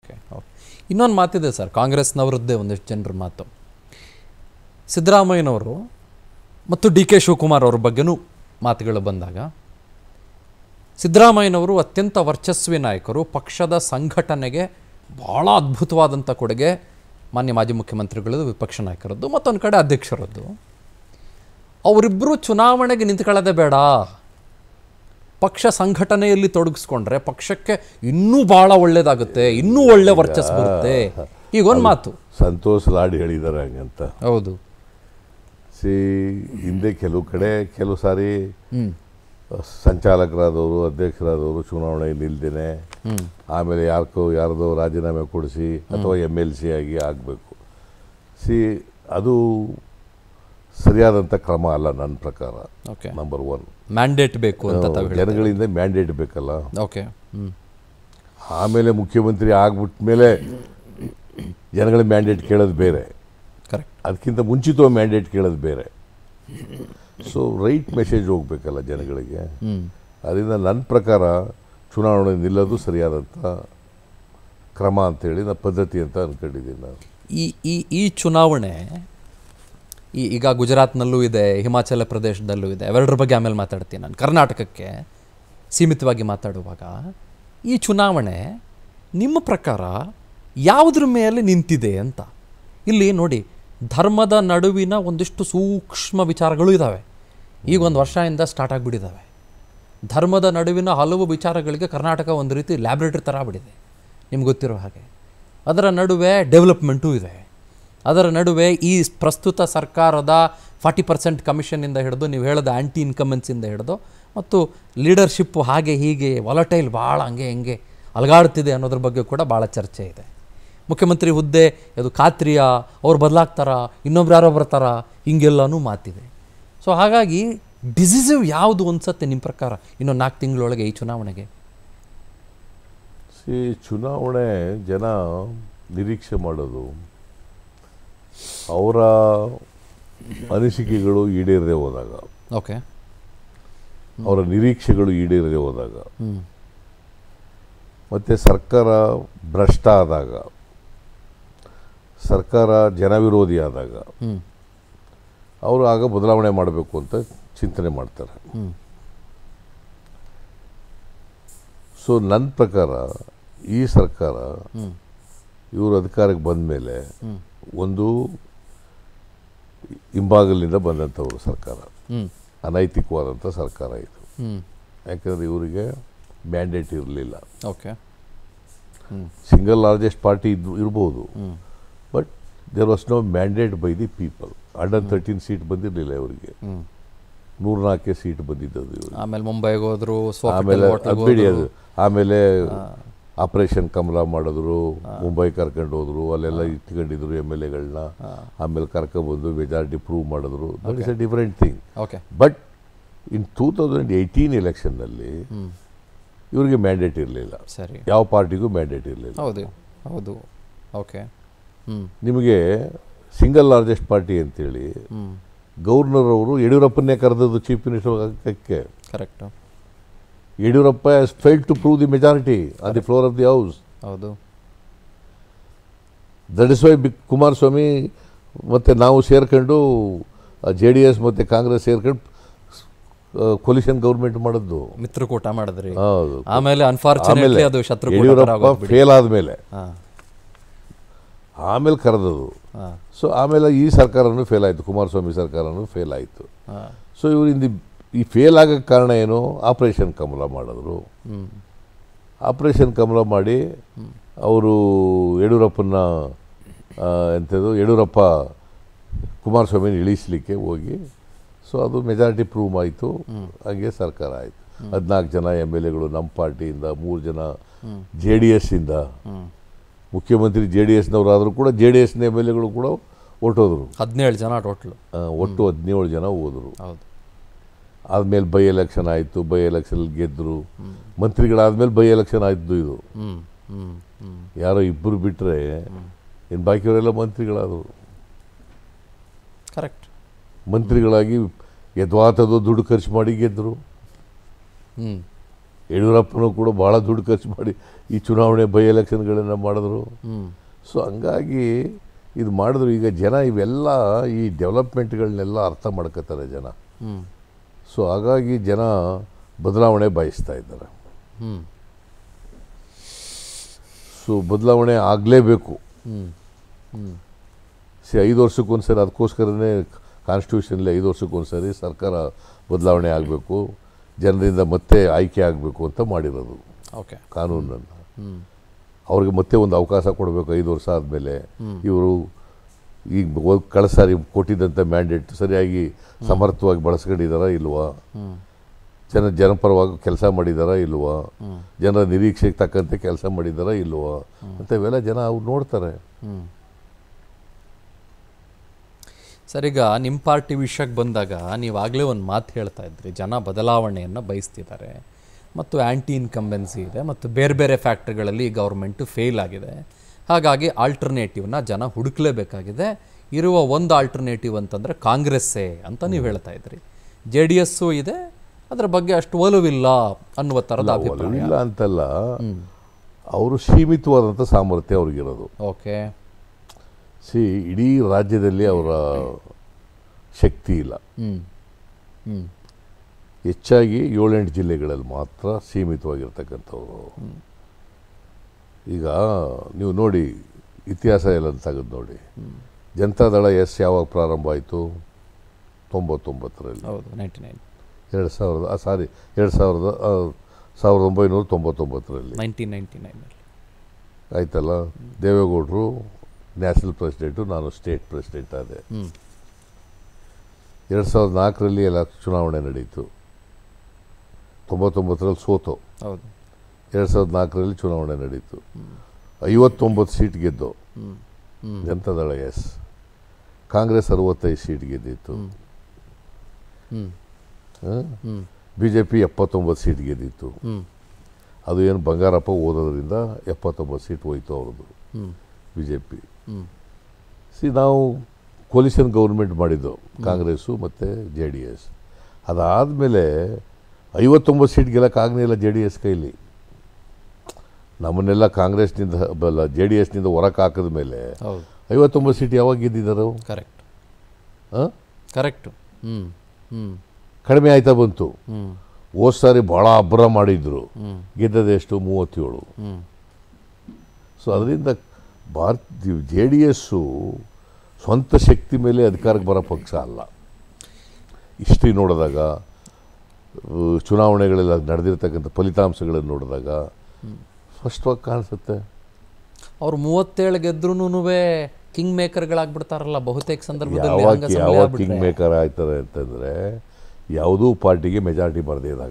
Okay okay ಇನ್ನೊಂದು ಮಾತಿದೆ sir ಕಾಂಗ್ರೆಸ್ನವರದ್ದೇ ಒಂದಿಷ್ಟು ಜನರ ಮಾತು ಸಿದ್ದರಾಮಯ್ಯನವರು ಮತ್ತು ಡಿ ಕೆ ಶಿವಕುಮಾರ್ ಅವ್ರ ಬಗ್ಗೆನೂ ಮಾತುಗಳು ಬಂದಾಗ ಸಿದ್ದರಾಮಯ್ಯನವರು ಅತ್ಯಂತ ವರ್ಚಸ್ವಿ ನಾಯಕರು ಪಕ್ಷದ ಸಂಘಟನೆಗೆ ಭಾಳ ಅದ್ಭುತವಾದಂಥ ಕೊಡುಗೆ ಮಾನ್ಯ ಮಾಜಿ ಮುಖ್ಯಮಂತ್ರಿಗಳದ್ದು ವಿಪಕ್ಷ ನಾಯಕರದ್ದು ಮತ್ತೊಂದು ಕಡೆ ಅಧ್ಯಕ್ಷರದ್ದು ಅವರಿಬ್ಬರು ಚುನಾವಣೆಗೆ ನಿಂತ್ಕೊಳ್ಳೋದೇ ಬೇಡ ಪಕ್ಷ ಸಂಘಟನೆಯಲ್ಲಿ ತೊಡಗಿಸ್ಕೊಂಡ್ರೆ ಪಕ್ಷಕ್ಕೆ ಇನ್ನೂ ಭಾಳ ಒಳ್ಳೇದಾಗುತ್ತೆ ಇನ್ನೂ ಒಳ್ಳೆ ವರ್ಚಸ್ ಬರುತ್ತೆ ಈಗ ಒಂದು ಮಾತು ಸಂತೋಷ್ ಲಾಡ್ ಹೇಳಿದ್ದಾರೆ ಹಂಗಂತ ಹೌದು ಸಿ ಹಿಂದೆ ಕೆಲವು ಕಡೆ ಕೆಲವು ಸಾರಿ ಸಂಚಾಲಕರಾದವರು ಅಧ್ಯಕ್ಷರಾದವರು ಚುನಾವಣೆ ನಿಲ್ದೇನೆ ಆಮೇಲೆ ಯಾರ್ಕೋ ಯಾರ್ದೋ ರಾಜೀನಾಮೆ ಕೊಡಿಸಿ ಅಥವಾ ಎಮ್ ಎಲ್ ಸಿ ಆಗಿ ಆಗಬೇಕು ಸಿ ಅದು ಸರಿಯಾದಂಥ ಕ್ರಮ ಅಲ್ಲ ನನ್ನ ಪ್ರಕಾರ ಓಕೆ ನಂಬರ್ ಒನ್ ಮ್ಯಾಂಡೇಟ್ ಬೇಕು ಅಂತ ತಾವು ಹೇಳಿ ಜನಗಳಿಂದ ಮ್ಯಾಂಡೇಟ್ ಬೇಕಲ್ಲ ಓಕೆ ಹ್ಞೂ ಆಮೇಲೆ ಮುಖ್ಯಮಂತ್ರಿ ಆಗ್ಬಿಟ್ಟ ಮೇಲೆ ಜನಗಳ ಮ್ಯಾಂಡೇಟ್ ಕೇಳೋದು ಬೇರೆ ಕರೆಕ್ಟ್ ಅದಕ್ಕಿಂತ ಮುಂಚಿತವಾಗಿ ಮ್ಯಾಂಡೇಟ್ ಕೇಳೋದು ಬೇರೆ ಸೊ ರೈಟ್ ಮೆಸೇಜ್ ಹೋಗ್ಬೇಕಲ್ಲ ಜನಗಳಿಗೆ ಅದರಿಂದ ನನ್ನ ಪ್ರಕಾರ ಚುನಾವಣೆ ನಿಲ್ಲೋದು ಸರಿಯಾದಂಥ ಕ್ರಮ ಅಂತೇಳಿ ನಾನು ಪದ್ಧತಿ ಅಂತ ಅಂದ್ಕೊಂಡಿದ್ದೀನಿ ನಾನು ಈ ಈ ಈ ಚುನಾವಣೆ ಈ ಈಗ ಗುಜರಾತ್ನಲ್ಲೂ ಇದೆ ಹಿಮಾಚಲ ಪ್ರದೇಶದಲ್ಲೂ ಇದೆ ಅವೆರಡರ ಬಗ್ಗೆ ಆಮೇಲೆ ಮಾತಾಡ್ತೀನಿ ನಾನು ಕರ್ನಾಟಕಕ್ಕೆ ಸೀಮಿತವಾಗಿ ಮಾತಾಡುವಾಗ ಈ ಚುನಾವಣೆ ನಿಮ್ಮ ಪ್ರಕಾರ ಯಾವುದ್ರ ಮೇಲೆ ನಿಂತಿದೆ ಅಂತ ಇಲ್ಲಿ ನೋಡಿ ಧರ್ಮದ ನಡುವಿನ ಒಂದಿಷ್ಟು ಸೂಕ್ಷ್ಮ ವಿಚಾರಗಳು ಇದ್ದಾವೆ ಈಗ ಒಂದು ವರ್ಷದಿಂದ ಸ್ಟಾರ್ಟ್ ಆಗಿಬಿಟ್ಟಿದ್ದಾವೆ ಧರ್ಮದ ನಡುವಿನ ಹಲವು ವಿಚಾರಗಳಿಗೆ ಕರ್ನಾಟಕ ಒಂದು ರೀತಿ ಲ್ಯಾಬ್ರೇಟರಿ ಥರ ಆಗ್ಬಿಟ್ಟಿದೆ ನಿಮ್ಗೆ ಗೊತ್ತಿರೋ ಹಾಗೆ ಅದರ ನಡುವೆ ಡೆವಲಪ್ಮೆಂಟೂ ಇದೆ ಅದರ ನಡುವೆ ಈ ಪ್ರಸ್ತುತ ಸರ್ಕಾರದ ಫಾರ್ಟಿ ಪರ್ಸೆಂಟ್ ಕಮಿಷನ್ನಿಂದ ಹಿಡಿದು ನೀವು ಹೇಳೋದು ಆ್ಯಂಟಿ ಇನ್ಕಮೆನ್ಸಿಂದ ಹಿಡಿದು ಮತ್ತು ಲೀಡರ್ಶಿಪ್ಪು ಹಾಗೆ ಹೀಗೆ ವಾಲಟೈಲ್ ಭಾಳ ಹಂಗೆ ಹಿಂಗೆ ಅಲಗಾಡ್ತಿದೆ ಅನ್ನೋದ್ರ ಬಗ್ಗೆ ಕೂಡ ಭಾಳ ಚರ್ಚೆ ಇದೆ ಮುಖ್ಯಮಂತ್ರಿ ಹುದ್ದೆ ಅದು ಖಾತ್ರಿಯ ಅವ್ರು ಬದಲಾಗ್ತಾರ ಇನ್ನೊಬ್ರು ಯಾರೋ ಬರ್ತಾರ ಹಿಂಗೆಲ್ಲನೂ ಮಾತಿದೆ ಸೊ ಹಾಗಾಗಿ ಡಿಸಿಸಿವ್ ಯಾವುದು ಅನ್ಸತ್ತೆ ನಿಮ್ಮ ಪ್ರಕಾರ ಇನ್ನೊಂದು ನಾಲ್ಕು ತಿಂಗಳೊಳಗೆ ಈ ಚುನಾವಣೆಗೆ ಸಿ ಚುನಾವಣೆ ಜನ ನಿರೀಕ್ಷೆ ಮಾಡೋದು ಅವರ ಅನಿಸಿಕೆಗಳು ಈಡೇರದೆ ಹೋದಾಗ ಓಕೆ ಅವರ ನಿರೀಕ್ಷೆಗಳು ಈಡೇರದೆ ಹೋದಾಗ ಹ್ಞೂ ಮತ್ತು ಸರ್ಕಾರ ಭ್ರಷ್ಟ ಆದಾಗ ಸರ್ಕಾರ ಜನವಿರೋಧಿ ಆದಾಗ ಹ್ಞೂ ಅವರು ಆಗ ಬದಲಾವಣೆ ಮಾಡಬೇಕು ಅಂತ ಚಿಂತನೆ ಮಾಡ್ತಾರೆ ಹ್ಞೂ ಸೊ ನನ್ನ ಪ್ರಕಾರ ಈ ಸರ್ಕಾರ ಹ್ಞೂ ಇವರು ಅಧಿಕಾರಕ್ಕೆ ಬಂದ ಮೇಲೆ ಹ್ಞೂ ಒಂದು ಹಿಂಬಾಗಲಿನಿಂದ ಬಂದಂಥವ್ರು ಸರ್ಕಾರ ಹ್ಞೂ ಅನೈತಿಕವಾದಂಥ ಸರ್ಕಾರ ಇದು ಹ್ಞೂ ಯಾಕಂದರೆ ಇವರಿಗೆ ಮ್ಯಾಂಡೇಟ್ ಇರಲಿಲ್ಲ ಓಕೆ ಹ್ಞೂ ಸಿಂಗಲ್ ಲಾರ್ಜೆಸ್ಟ್ ಪಾರ್ಟಿ ಇದ್ದು ಇರ್ಬೋದು ಹ್ಞೂ but there was no mandate by the people under thirteen seat ಬಂದಿರಲಿಲ್ಲ ಇವರಿಗೆ ಹ್ಞೂ ನೂರ್ನಾಲ್ಕೇ ಸೀಟ್ ಬಂದಿದ್ದದು ಇವರು ಆಮೇಲೆ ಮುಂಬೈಗೆ ಹೋದ್ರು ಆಮೇಲೆ ಹೋಟೆಲ್ ಅದು ಬಿಡಿ ಅದು ಆಮೇಲೆ ಆಪರೇಷನ್ ಕಮಲ ಮಾಡಿದ್ರು ಮುಂಬೈ ಕರ್ಕೊಂಡು ಹೋದ್ರು ಅಲ್ಲೆಲ್ಲ ಇಟ್ಕೊಂಡಿದ್ರು ಎಮ್ ಎಲ್ ಎಗಳನ್ನ ಆಮೇಲೆ ಕರ್ಕೊಬಂದು ಮೆಜಾರಿಟಿ ಪ್ರೂವ್ ಮಾಡಿದ್ರು that is a different thing okay but in two thousand eighteen ಎಲೆಕ್ಷನ್ನಲ್ಲಿ ಇವರಿಗೆ ಮ್ಯಾಂಡೇಟ್ ಇರಲಿಲ್ಲ ಸರಿ ಯಾವ ಪಾರ್ಟಿಗೂ ಮ್ಯಾಂಡೇಟ್ ಇರಲಿಲ್ಲ ಹೌದು ಹೌದು ಓಕೆ ಹ್ಞೂ ನಿಮಗೆ ಸಿಂಗಲ್ ಲಾರ್ಜೆಸ್ಟ್ ಪಾರ್ಟಿ ಅಂತೇಳಿ ಹ್ಞೂ ಗವರ್ನರ್ ಅವರು ಯಡಿಯೂರಪ್ಪನ್ನೇ ಕರೆದದ್ದು ಚೀಫ್ ಮಿನಿಸ್ಟರ್ ಆಗಕ್ಕೆ correct Yediyurappa has fail to prove the majority on the floor of the house ಹೌದು that is why B Kumaraswamy ಮತ್ತು ನಾವು ಸೇರ್ಕೊಂಡು ಜೆ ಡಿ ಎಸ್ ಮತ್ತು ಕಾಂಗ್ರೆಸ್ ಸೇರ್ಕೊಂಡು ಕೊಲಿಷನ್ ಗೌರ್ಮೆಂಟ್ ಮಾಡಿದ್ದು ಮಿತ್ರಕೂಟ ಮಾಡಿದ್ರಿ ಹೌದು ಆಮೇಲೆ ಅನ್ಫಾರ್ಚುನೇಟ್ಲಿ ಅದು ಶತ್ರುಕೂಟ ಥರ ಯಡಿಯೂರಪ್ಪ ಆಗೋಗ್ಬಿಡಿ. ಫೇಲ್ ಆದಮೇಲೆ ಹಾಂ ಆಮೇಲೆ ಕರೆದದು ಹಾಂ ಸೊ ಆಮೇಲೆ ಈ ಸರ್ಕಾರನೂ ಫೇಲ್ ಆಯಿತು ಕುಮಾರಸ್ವಾಮಿ ಸರ್ಕಾರನೂ ಫೇಲ್ ಆಯಿತು ಹಾಂ ಸೊ ಇವರು ಇಂದು ಈ ಫೇಲ್ ಆಗೋಕ್ಕೆ ಕಾರಣ ಏನು ಆಪರೇಷನ್ ಕಮಲ ಮಾಡಿದ್ರು ಹ್ಞೂ ಆಪರೇಷನ್ ಕಮಲ ಮಾಡಿ ಅವರು ಯಡಿಯೂರಪ್ಪನ ಆ, ಎಂಥದ್ದು ಯಡಿಯೂರಪ್ಪ ಕುಮಾರಸ್ವಾಮಿನ ಇಳಿಸಲಿಕ್ಕೆ ಹೋಗಿ ಸೊ ಅದು ಮೆಜಾರಿಟಿ ಪ್ರೂವ್ ಆಯಿತು ಹಾಗೆ ಸರ್ಕಾರ ಆಯಿತು ಹದಿನಾಲ್ಕು ಜನ ಎಮ್ ಎಲ್ ಎಗಳು ನಮ್ಮ ಪಾರ್ಟಿಯಿಂದ ಮೂರು ಜನ ಜೆ ಡಿ ಎಸ್ಸಿಂದ ಹ್ಞೂ ಮುಖ್ಯಮಂತ್ರಿ ಜೆ ಡಿ ಎಸ್ನವರಾದರೂ ಕೂಡ ಜೆ ಡಿ ಎಸ್ನ ಎಮ್ ಎಲ್ ಎಗಳು ಕೂಡ ಹೊಟ್ಟೋದ್ರು ಹದಿನೇಳು ಜನ ಟೋಟ್ಲು ಆ, ಒಟ್ಟು ಹದಿನೇಳು ಜನ ಹೋದರು ಹೌದು ಆದಮೇಲೆ ಬೈ ಎಲೆಕ್ಷನ್ ಆಯಿತು ಬೈ ಎಲೆಕ್ಷನಲ್ಲಿ ಗೆದ್ದರು ಮಂತ್ರಿಗಳಾದಮೇಲೆ ಬೈ ಎಲೆಕ್ಷನ್ ಆಯಿತು ಇದು ಹ್ಞೂ ಹ್ಞೂ ಹ್ಞೂ ಯಾರೋ ಇಬ್ಬರು ಬಿಟ್ಟರೆ ಇನ್ನು ಬಾಕಿಯವರೆಲ್ಲ ಮಂತ್ರಿಗಳಾದರು ಕರೆಕ್ಟ್ ಮಂತ್ರಿಗಳಾಗಿ ಯಥವಾತದ್ದು ದುಡ್ಡು ಖರ್ಚು ಮಾಡಿ ಗೆದ್ದರು ಹ್ಞೂ ಯಡಿಯೂರಪ್ಪನೂ ಕೂಡ ಭಾಳ ದುಡ್ಡು ಖರ್ಚು ಮಾಡಿ ಈ ಚುನಾವಣೆ ಬೈ ಎಲೆಕ್ಷನ್ಗಳನ್ನು ಮಾಡಿದ್ರು ಹ್ಞೂ ಸೊ ಹಂಗಾಗಿ ಇದು ಮಾಡಿದ್ರು ಈಗ ಜನ ಇವೆಲ್ಲ ಈ ಡೆವಲಪ್ಮೆಂಟ್ಗಳನ್ನೆಲ್ಲ ಅರ್ಥ ಮಾಡ್ಕೋತಾರೆ ಜನ ಹ್ಞೂ ಸೊ ಹಾಗಾಗಿ ಜನ ಬದಲಾವಣೆ ಬಯಸ್ತಾ ಇದ್ದಾರೆ ಹ್ಞೂ ಸೊ ಬದಲಾವಣೆ ಆಗಲೇಬೇಕು ಹ್ಞೂ ಹ್ಞೂ ಸಿ ಐದು ವರ್ಷಕ್ಕೊಂದ್ಸರಿ ಅದಕ್ಕೋಸ್ಕರನೇ ಕಾನ್ಸ್ಟಿಟ್ಯೂಷನಲ್ಲಿ ಐದು ವರ್ಷಕ್ಕೊಂದ್ಸರಿ ಸರ್ಕಾರ ಬದಲಾವಣೆ ಆಗಬೇಕು ಜನರಿಂದ ಮತ್ತೆ ಆಯ್ಕೆ ಆಗಬೇಕು ಅಂತ ಮಾಡಿರೋದು ಓಕೆ ಕಾನೂನನ್ನು ಹ್ಞೂ ಅವ್ರಿಗೆ ಮತ್ತೆ ಒಂದು ಅವಕಾಶ ಕೊಡಬೇಕು ಐದು ವರ್ಷ ಆದಮೇಲೆ ಇವರು ಈಗ ಹೋದ್ ಕಳೆದ ಸಾರಿ ಕೊಟ್ಟಿದ್ದಂಥ ಮ್ಯಾಂಡೇಟ್ ಸರಿಯಾಗಿ ಸಮರ್ಥವಾಗಿ ಬಳಸ್ಕೊಂಡಿದ್ದಾರಾ ಇಲ್ವಾ ಹ್ಞೂ ಜನ ಜನಪರವಾಗಿ ಕೆಲಸ ಮಾಡಿದಾರಾ ಇಲ್ವಾ ಜನರ ನಿರೀಕ್ಷೆಗೆ ತಕ್ಕಂತೆ ಕೆಲಸ ಮಾಡಿದಾರಾ ಇಲ್ವಾ ಅಂತ ಇವೆಲ್ಲ ಜನ ಅವ್ರು ನೋಡ್ತಾರೆ ಹ್ಞೂ ಸರ್ ಈಗ ನಿಮ್ಮ ಪಾರ್ಟಿ ವಿಷಯಕ್ಕೆ ಬಂದಾಗ ನೀವಾಗಲೇ ಒಂದು ಮಾತು ಹೇಳ್ತಾ ಇದ್ರಿ ಜನ ಬದಲಾವಣೆಯನ್ನು ಬಯಸ್ತಿದ್ದಾರೆ ಮತ್ತು ಆ್ಯಂಟಿ ಇನ್ಕಂಬೆನ್ಸಿ ಇದೆ ಮತ್ತು ಬೇರೆ ಬೇರೆ ಫ್ಯಾಕ್ಟ್ರಿಗಳಲ್ಲಿ ಗೌರ್ಮೆಂಟು ಫೇಲ್ ಆಗಿದೆ ಹಾಗಾಗಿ ಆಲ್ಟರ್ನೇಟಿವ್ನ ಜನ ಹುಡುಕ್ಲೇಬೇಕಾಗಿದೆ ಇರುವ ಒಂದು ಆಲ್ಟರ್ನೇಟಿವ್ ಅಂತಂದರೆ ಕಾಂಗ್ರೆಸ್ಸೇ ಅಂತ ನೀವು ಹೇಳ್ತಾ ಇದ್ರಿ ಜೆ ಡಿ ಎಸ್ಸು ಇದೆ ಅದರ ಬಗ್ಗೆ ಅಷ್ಟು ಒಲವಿಲ್ಲ ಅನ್ನುವ ಥರದ ಅಭಿಪ್ರಾಯ ಒಲವಿಲ್ಲ ಅಂತಲ್ಲ ಅವರು ಸೀಮಿತವಾದಂಥ ಸಾಮರ್ಥ್ಯ ಅವ್ರಿಗಿರೋದು ಓಕೆ ಸಿ ಇಡೀ ರಾಜ್ಯದಲ್ಲಿ ಅವರ ಶಕ್ತಿ ಇಲ್ಲ ಹ್ಞೂ ಹ್ಞೂ ಹೆಚ್ಚಾಗಿ ಏಳೆಂಟು ಜಿಲ್ಲೆಗಳಲ್ಲಿ ಮಾತ್ರ ಸೀಮಿತವಾಗಿರ್ತಕ್ಕಂಥವ್ರು ಈಗ ನೀವು ನೋಡಿ ಇತಿಹಾಸ ಎಲ್ಲ ತೆಗೆದು ನೋಡಿ ಜನತಾದಳ ಎಸ್ ಯಾವಾಗ ಪ್ರಾರಂಭ ಆಯಿತು ತೊಂಬತ್ತೊಂಬತ್ತರಲ್ಲಿ ಹೌದು ನೈಂಟಿ ನೈನ್ ಎರಡು ಸಾವಿರದ ಸಾರಿ ಎರಡು ಸಾವಿರದ ಆ, ಸಾವಿರದ ಒಂಬೈನೂರ ತೊಂಬತ್ತೊಂಬತ್ತರಲ್ಲಿ ನೈನ್ಟೀನ್ ನೈಂಟಿ ನೈನಲ್ಲಿ ಆಯ್ತಲ್ಲ ದೇವೇಗೌಡರು ನ್ಯಾಷನಲ್ ಪ್ರೆಸಿಡೆಂಟು ನಾನು ಸ್ಟೇಟ್ ಪ್ರೆಸಿಡೆಂಟ್ ಆದೆ ಹ್ಞೂ ಎರಡು ಸಾವಿರದ ನಾಲ್ಕರಲ್ಲಿ ಎಲ್ಲ ಚುನಾವಣೆ ನಡೀತು ತೊಂಬತ್ತೊಂಬತ್ತರಲ್ಲಿ ಸೋತು ಹೌದು ಎರಡು ಸಾವಿರದ ನಾಲ್ಕರಲ್ಲಿ ಚುನಾವಣೆ ನಡೀತು ಐವತ್ತೊಂಬತ್ತು ಸೀಟ್ ಗೆದ್ದು ಹ್ಞೂ ಹ್ಞೂ ಜನತಾದಳ ಎಸ್ ಕಾಂಗ್ರೆಸ್ ಅರವತ್ತೈದು ಸೀಟ್ ಗೆದ್ದಿತ್ತು ಹ್ಞೂ ಹ್ಞೂ ಬಿ ಜೆ ಪಿ ಎಪ್ಪತ್ತೊಂಬತ್ತು ಸೀಟ್ ಗೆದ್ದಿತ್ತು ಹ್ಞೂ ಅದು ಏನು ಬಂಗಾರಪ್ಪ ಓದೋದ್ರಿಂದ ಎಪ್ಪತ್ತೊಂಬತ್ತು ಸೀಟ್ ಹೋಯ್ತು ಅವ್ರದ್ದು ಹ್ಞೂ ಬಿ ಜೆ ಪಿ ಹ್ಞೂ ಸಿ ನಾವು ಕೊಲಿಷನ್ ಗೌರ್ಮೆಂಟ್ ಮಾಡಿದ್ದು ಕಾಂಗ್ರೆಸ್ಸು ಮತ್ತು ಜೆ ಡಿ ಎಸ್ ಅದಾದಮೇಲೆ ಐವತ್ತೊಂಬತ್ತು ಸೀಟ್ ಗೆಲ್ಲಕ್ಕಾಗಲಿಲ್ಲ ಜೆ ಡಿ ಎಸ್ ಕೈಲಿ ನಮ್ಮನ್ನೆಲ್ಲ ಕಾಂಗ್ರೆಸ್ನಿಂದ ಬಲ್ಲ ಜೆ ಡಿ ಎಸ್ನಿಂದ ಹೊರಕ್ಕೆ ಹಾಕಿದ ಮೇಲೆ ಹೌದು ಐವತ್ತೊಂಬತ್ತು ಸೀಟ್ ಯಾವಾಗ ಗೆದ್ದಿದ್ದಾರೆ ಕರೆಕ್ಟ್ ಹಾಂ ಕರೆಕ್ಟು ಹ್ಞೂ ಹ್ಞೂ ಕಡಿಮೆ ಆಯ್ತಾ ಬಂತು ಹ್ಞೂ ಹೋದ ಸಾರಿ ಭಾಳ ಅಬ್ಬರ ಮಾಡಿದ್ರು ಹ್ಞೂ ಗೆದ್ದದೆಷ್ಟು ಮೂವತ್ತೇಳು ಹ್ಞೂ ಸೊ ಅದರಿಂದ ಭಾರತ ಜೆ ಡಿ ಎಸ್ಸು ಸ್ವಂತ ಶಕ್ತಿ ಮೇಲೆ ಅಧಿಕಾರಕ್ಕೆ ಬರೋ ಪಕ್ಷ ಅಲ್ಲ ಹಿಸ್ಟ್ರಿ ನೋಡಿದಾಗ ಆ, ಚುನಾವಣೆಗಳೆಲ್ಲ ನಡೆದಿರ್ತಕ್ಕಂಥ ಫಲಿತಾಂಶಗಳನ್ನು ನೋಡಿದಾಗ ಸ್ಪಷ್ಟವಾಗಿ ಕಾಣಿಸುತ್ತೆ ಅವ್ರು ಮೂವತ್ತೇಳು ಗೆದ್ರೂ ಕಿಂಗ್ ಮೇಕರ್ಗಳಾಗ್ಬಿಡ್ತಾರಲ್ಲ ಬಹುತೇಕ ಸಂದರ್ಭದಲ್ಲಿ ಯಾವಾಗ ಹಂಗ ಸಂಬಳ ಯಾವಾಗ ಆಗ್ಬಿಟ್ರೆ. ಕಿಂಗ್ ಮೇಕರ್ ಆಯ್ತಾರೆ ಅಂತಂದರೆ ಯಾವುದೂ ಪಾರ್ಟಿಗೆ ಮೆಜಾರಿಟಿ ಬರದೇ ಇದ್ದಾಗ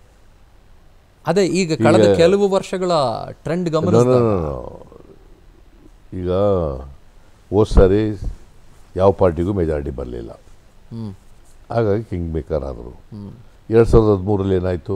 ಅದೇ ಈಗ ಕಳೆದ ಕೆಲವು ವರ್ಷಗಳ ಟ್ರೆಂಡ್ No, ಗಮನಿಸಿದ no, no, no. ಈಗ ಹೋದ ಸಾರಿ ಯಾವ ಪಾರ್ಟಿಗೂ ಮೆಜಾರಿಟಿ ಬರಲಿಲ್ಲ ಹ್ಞೂ ಹಾಗಾಗಿ ಕಿಂಗ್ ಮೇಕರ್ ಆದರು ಹ್ಞೂ ಎರಡು ಸಾವಿರದ ಹದಿಮೂರಲ್ಲಿ ಏನಾಯಿತು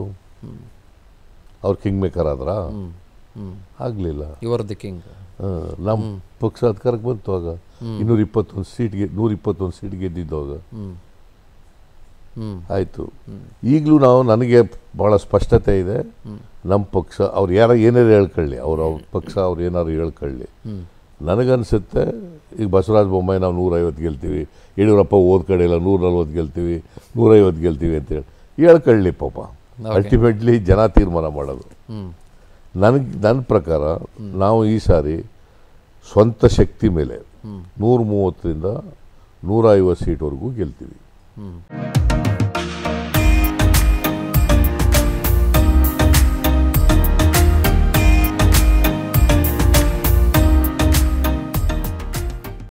ಅವ್ರು ಕಿಂಗ್ ಮೇಕರ್ ಆದ್ರಾ ಹ್ಞೂ ಹ್ಞೂ ಆಗಲಿಲ್ಲ ಇವರ್ ದಿ ಕಿಂಗ್ ನಮ್ಮ ಪಕ್ಷ ಅಧಿಕಾರಕ್ಕೆ ಬಂತು ಆಗ ಇನ್ನೂರ ಇಪ್ಪತ್ತೊಂದು ಸೀಟ್ಗೆ ನೂರ ಇಪ್ಪತ್ತೊಂದು ಸೀಟ್ ಗೆದ್ದಿದ್ದು ಆಗ ಹ್ಞೂ ಹ್ಞೂ ಆಯಿತು ಈಗಲೂ ನಾವು ನನಗೆ ಭಾಳ ಸ್ಪಷ್ಟತೆ ಇದೆ ನಮ್ಮ ಪಕ್ಷ ಅವ್ರು ಯಾರ ಏನಾರು ಹೇಳ್ಕೊಳ್ಳಿ ಅವ್ರ ಅವ್ರ ಪಕ್ಷ ಅವ್ರು ಏನಾರು ಹೇಳ್ಕೊಳ್ಳಿ ಹ್ಞೂ ನನಗನ್ಸುತ್ತೆ ಈಗ ಬಸವರಾಜ ಬೊಮ್ಮಾಯಿ ನಾವು ನೂರೈವತ್ತು ಗೆಲ್ತೀವಿ ಯಡಿಯೂರಪ್ಪ ಓದ್ ಕಡೆ ಇಲ್ಲ ನೂರ ನಲ್ವತ್ತು ಗೆಲ್ತೀವಿ ನೂರೈವತ್ತು ಗೆಲ್ತೀವಿ ಅಂತೇಳಿ ಹೇಳ್ಕೊಳ್ಳಿ ಪಾಪ Okay. ಅಲ್ಟಿಮೇಟ್ಲಿ ಜನ ತೀರ್ಮಾನ ಮಾಡೋದು ಹ್ಞೂ ನನಗೆ ನನ್ನ ಪ್ರಕಾರ ನಾವು ಈ ಸಾರಿ ಸ್ವಂತ ಶಕ್ತಿ ಮೇಲೆ ನೂರ ಮೂವತ್ತರಿಂದ ನೂರ ಐವತ್ತು ಸೀಟ್ವರೆಗೂ ಗೆಲ್ತೀವಿ ಹ್ಞೂ